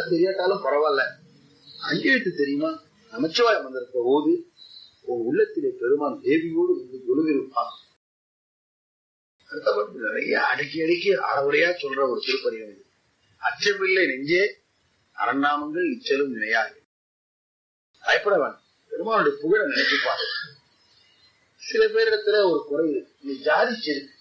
அர்த்தம் தெரியாட்டாலும் பரவாயில்ல அஞ்செழுத்து தெரியுமா நமச்சிவாய மந்திரத்தை ஓது உன் உள்ளத்திலே பெருமான் தேவியோடு வந்து ஒழுகிருப்பான் அடுத்தபடி நிறைய அடக்கி அடக்கி அறவுரையா சொல்ற ஒரு திருப்பதிகம் இது அச்சமில்லை நெஞ்சே அரண்நாமங்கள் இச்சலும் நினையாது பயப்பட வேண்டாம் பெருமானுடைய புகழ நினைச்சுப்பாரு சில பேரிடத்துல ஒரு குறை இருக்கு. நீ ஜாதி செருக்கு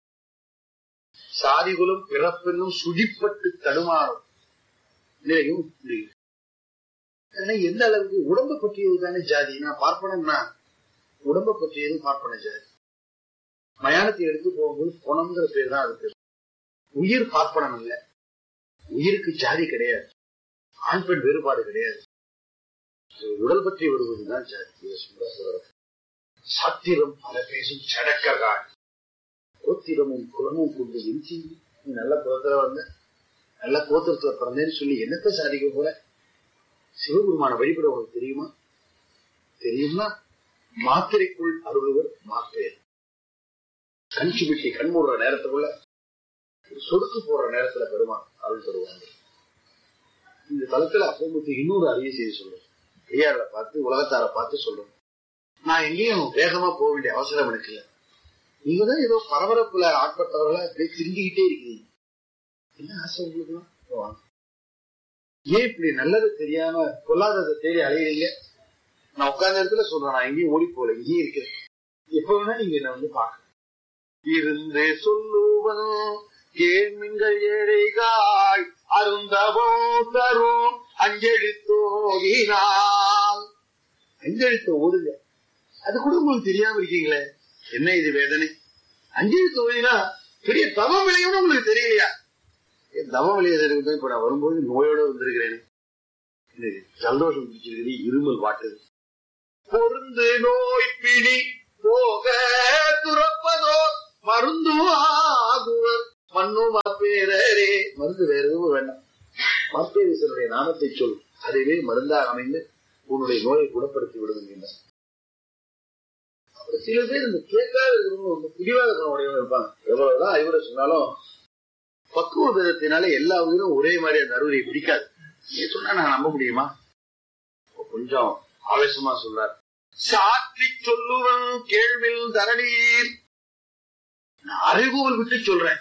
சாதிகுலம் பிறப்பென்னும் சுழிப்பட்டு தடுமாறும் நிலையும் புரியுது ஆனா எந்த அளவுக்கு உடம்பு பற்றியது தானே ஜாதி நான் பார்ப்பனம்னா உடம்பை பற்றியது பார்ப்பன ஜாதி மயானத்தை எடுத்து போகும்போது குணம்ங்கிற பேர் தான் அதுக்கு உயிர் பார்ப்பனம் இல்ல உயிருக்கு ஜாதி கிடையாது ஆண் பெண் வேறுபாடு கிடையாது அது உடல் பற்றி வருவதுதான் ஜாதி இதை சுந்தர சொல்றார். சாத்திரம் பல பேசும் சடக்ககால் கோத்திரமும் குலமும் கொண்டு என் செய்தி நீ நல்ல குலத்துல வந்த நல்ல கோத்திரத்துல பிறந்தேன்னு சொல்லி என்னத்தை சாதிக்க போல சிவபெருமான வழிபட உனக்கு தெரியுமா தெரியுமா மாத்திரைக்குள் அருள்வர் மாப்பேர் கண் சுபிட்டி கண் மூடுற நேரத்துக்குள்ள சொடுக்கு போடுற நேரத்துல பெருமான் அருள் தருவாங்க இந்த தளத்துல அப்பமுத்து இன்னொரு அரிய செய்தி சொல்றேன் பெரியாரை பார்த்து உலகத்தார பார்த்து சொல்றேன் நான் எங்கேயும் வேகமா போக வேண்டிய அவசரம் எனக்கு இல்லை நீங்க தான் ஏதோ பரபரப்புல ஆட்பட்டவர்களா அப்படியே திரும்பிக்கிட்டே இருக்கீங்க என்ன ஆசை உங்களுக்கு வாங்க ஏன் இப்படி நல்லது தெரியாம பொல்லாததை தேடி அலையிறீங்க நான் உட்கார்ந்த இடத்துல சொல்றேன் நான் எங்கேயும் ஓடி போகல இங்கேயே இருக்கிறேன் எப்ப வேணா நீங்க என்ன வந்து பாக்க இருந்தே சொல்லுவன் கேள்மிங்கள் ஏழைகாய் அருந்தவோ தரும் அஞ்செழுத்தோகினால் அஞ்செழுத்த ஓடுங்க அது கூட உங்களுக்கு தெரியாம இருக்கீங்களே என்ன இது வேதனை அஞ்செழுத்து ஓடினா பெரிய தவம் விளையும்னு உங்களுக்கு தெரியலையா என் தவம் விளையாடுறது இப்ப நான் வரும்போது நோயோட வந்திருக்கிறேன் எனக்கு சந்தோஷம் பிடிச்சிருக்குது இருமல் வாட்டுது பொருந்து நோய் பிடி போக துறப்பதோ மருந்து ஆகுவர் மண்ணு மாப்பேரே மருந்து வேற எதுவும் வேண்டாம் மாப்பேரீசனுடைய நாமத்தை சொல் அதுவே மருந்தாக அமைந்து உன்னுடைய நோயை குணப்படுத்தி விடுகின்றன அப்புறம் சில பேர் இந்த கேட்காத இருக்கிறவங்க ரொம்ப பிடிவாத குணம் உடையவங்க இருப்பாங்க எவ்வளவுதான் அறிவுரை சொன்னாலும் பக்குவ விதத்தினால எல்லா உயிரும் ஒரே மாதிரி அந்த அறுவரை பிடிக்காது நீ சொன்னா நான் நம்ப முடியுமா கொஞ்சம் ஆவேசமா சொல்றார் சாற்றி சொல்லுவன் கேள்வில் தரணீர் நான் அறிவுகள் விட்டு சொல்றேன்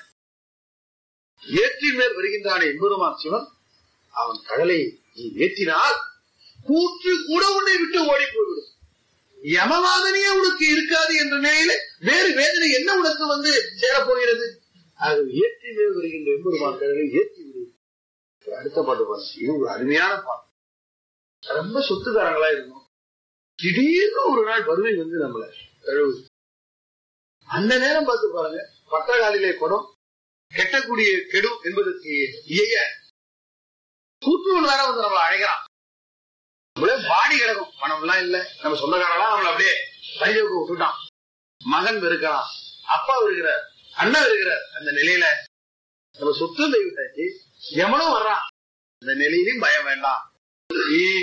ஏற்றின் மேல் வருகின்றான எம்பெருமான் சிவன் அவன் கடலை நீ ஏற்றினால் கூற்று கூட உன்னை விட்டு ஓடி போய்விடும் யமவாதனையே உனக்கு இருக்காது என்ற நிலையில வேறு வேதனை என்ன உனக்கு வந்து சேரப்போகிறது அது ஏற்றி மேல் வருகின்ற எம்பெருமான் கடலை ஏற்றி விடுவது அடுத்த பாட்டு பாருங்க இது ஒரு அருமையான பாட்டு ரொம்ப சொத்துக்காரங்களா இருந்தோம் திடீர்னு ஒரு நாள் வறுமை வந்து நம்மள தழுவுது அந்த நேரம் பார்த்து பாருங்க பட்டகாலிலே குடம் கெட்டக்கூடிய கெடும் என்பதற்கு இயைய கூட்டுவன் வேற வந்து நம்மள அழைக்கிறான் நம்மளே பாடி கிடக்கும் பணம் எல்லாம் இல்ல நம்ம சொந்தக்காரெல்லாம் நம்மள அப்படியே பரிஜவுக்கு விட்டுட்டான் மகன் இருக்கிறான் அப்பா இருக்கிறார் அண்ணன் இருக்கிறார் அந்த நிலையில நம்ம சொத்து விட்டாச்சு எவனும் வர்றான் அந்த நிலையிலும் பயம் வேண்டாம் நீ